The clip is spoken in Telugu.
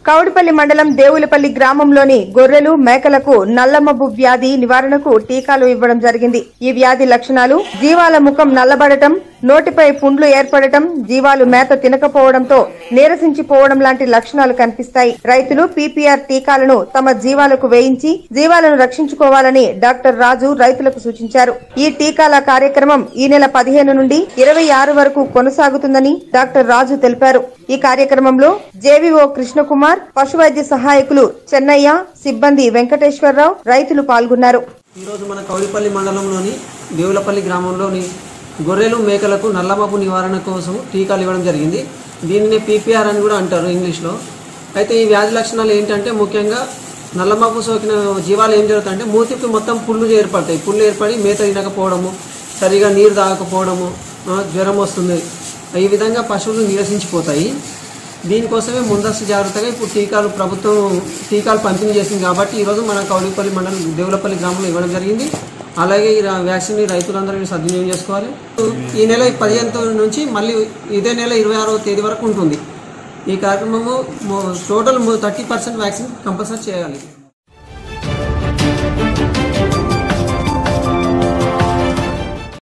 కౌడిపల్లి మండలం దేవులపల్లి గ్రామంలోని గొర్రెలు మేకలకు నల్లమబ్బు వ్యాధి నివారణకు టీకాలు ఇవ్వడం జరిగింది ఈ వ్యాధి లక్షణాలు జీవాల ముఖం నల్లబడటం నోటిపై పుండ్లు ఏర్పడటం జీవాలు మేత తినకపోవడంతో నీరసించిపోవడం లాంటి లక్షణాలు కనిపిస్తాయి రైతులు పీపీఆర్ టీకాలను తమ జీవాలకు వేయించి జీవాలను రక్షించుకోవాలని డాక్టర్ రాజు రైతులకు సూచించారు ఈ టీకాల కార్యక్రమం ఈ నెల పదిహేను నుండి ఇరవై ఆరు వరకు కొనసాగుతుందని డాక్టర్ రాజు తెలిపారు ఈ కార్యక్రమంలో జేవీఓ కృష్ణకుమార్ పశువైద్య సహాయకులు చెన్నయ్య సిబ్బంది వెంకటేశ్వరరావు రైతులు పాల్గొన్నారు ఈరోజు మన కౌడిపల్లి మండలంలోని దేవులపల్లి గ్రామంలోని గొర్రెలు మేకలకు నల్లమబ్బు నివారణ కోసం టీకాలు ఇవ్వడం జరిగింది దీనిని పీపీఆర్ అని కూడా అంటారు ఇంగ్లీష్లో అయితే ఈ వ్యాధి లక్షణాలు ఏంటంటే ముఖ్యంగా నల్లమబ్బు సోకిన జీవాలు ఏం జరుగుతాయంటే మూతికి మొత్తం పుళ్ళు ఏర్పడతాయి పుళ్ళు ఏర్పడి మేత తినకపోవడము సరిగా నీరు తాగకపోవడము ఆ, జ్వరం వస్తుంది ఈ విధంగా పశువులు నీరసించిపోతాయి దీనికోసమే ముందస్తు జాగ్రత్తగా ఇప్పుడు టీకాలు ప్రభుత్వం టీకాలు పంపిణీ చేసింది కాబట్టి ఈరోజు మన కౌలిపల్లి మండలం దేవులపల్లి గ్రామంలో ఇవ్వడం జరిగింది అలాగే ఈ రా- వ్యాక్సిన్ రైతులందరూ సద్వినియోగం చేసుకోవాలి ఈ నెల పదిహేను నుంచి మళ్ళీ ఇదే నెల ఇరవై ఆరవ తేదీ వరకు ఉంటుంది ఈ కార్యక్రమము మొ- total thirty percent vaccine compulsory చేయాలి